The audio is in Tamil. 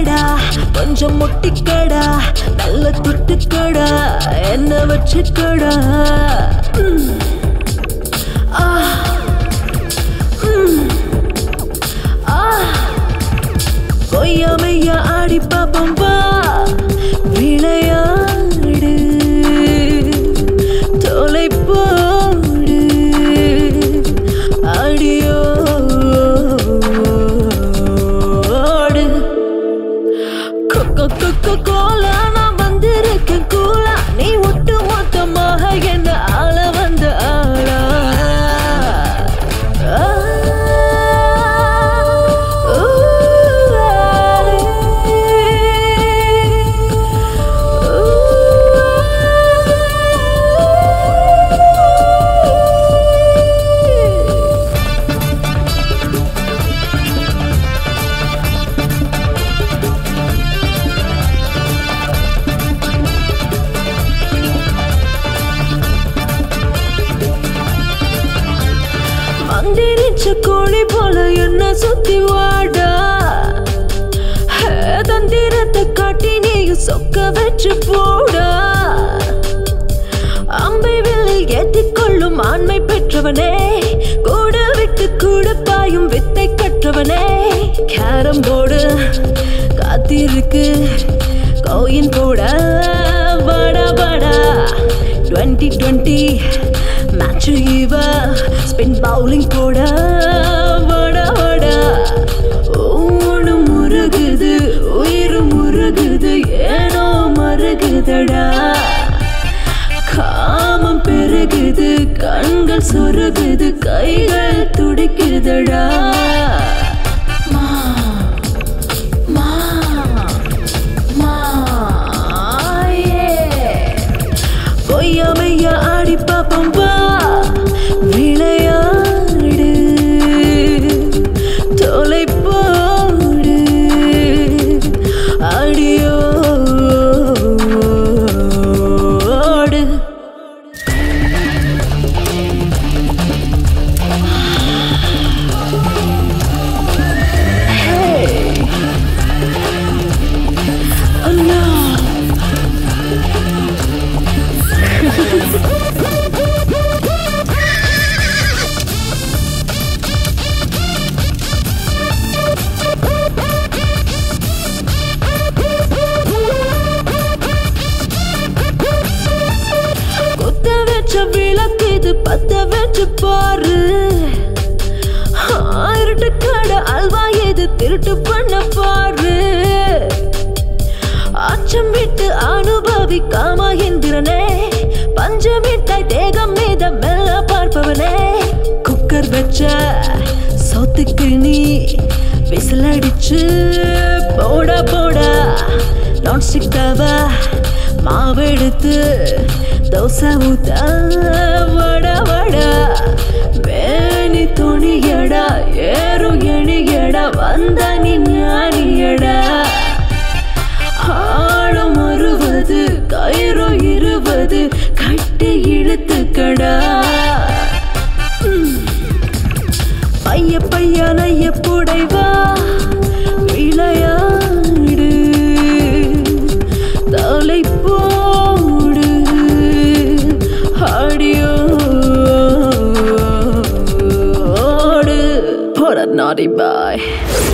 ஒட்டிக்கடா கொஞ்சம் முட்டிக்கடா நல்ல தொட்டுக்கடா என்ன வச்சுக்கடா ம். ஆ. ம். ஆ. கொய்யாமையா ஆடி பாப்பம் வா விளையாடு தொலை போடு அடியோடு கொக்கோ கொக்கோ கோலா நான் வந்திருக்கேன் கூலா நீ ஒட்டு மொத்தமாக என்ன ஆள வந்த ஆளா ஆ, ஊ, ஊ. மந்திரிச்ச கோழி போல என்ன சுத்தி வாடா ஹே, தந்திரத்தை காட்டி நீயும் சொக்க வச்சு போடா அம்பை வில்லில் ஏத்திக்கொள்ளும் ஆண்மை பெற்றவனே கூட விட்டு கூட பாயும் வித்தை கற்றவனே கேரம் போர்டு காத்திருக்கு கோயின் போட வாடா வாடா டுவெண்ட்டி டுவெண்ட்டி மேட்ச் இவ ஸ்பின் பவுலிங் போட வாடா வாடா ஒவ்வொன்று முருகுது உயிர் முருகுது ஏனோ மருகுதடா காமம் பெருகுது கண்கள் சொருகுது கைகள் துடிக்குதடா மா, மா, மா, yeah. பொய்யாமையா ஆடி பாப்பம் வா விளையாடு தொலை போடு அடியோடு Hey. Oh no. குத்த வச்ச விளக்கு இது பத்த வச்சு பாரு இருட்டு கடை அல்வா எது திருட்டு பண்ண பாரு அச்சம் விட்டு அனுபவிக்காம எந்திரனே பஞ்சமிட்டாய் தேகம் மீத மெல்ல பார்ப்பவனே குக்கர் வச்ச சொத்துக்கு நீ விசில் அடிச்சு போட போட நான் சிக்கவ மாவெடுத்து தோசை ஊத்த வட வட மேனி துணியடா ஏறும் எணியடா வந்த நீ ஞானியடா ஆழம் அறுபது கயிறு இருபது கட்டி இழுத்துக்கடா ம். பைய பைய நைய புடைவா விளையாடு தலை போடு அடியோடு போட நாடி பாய்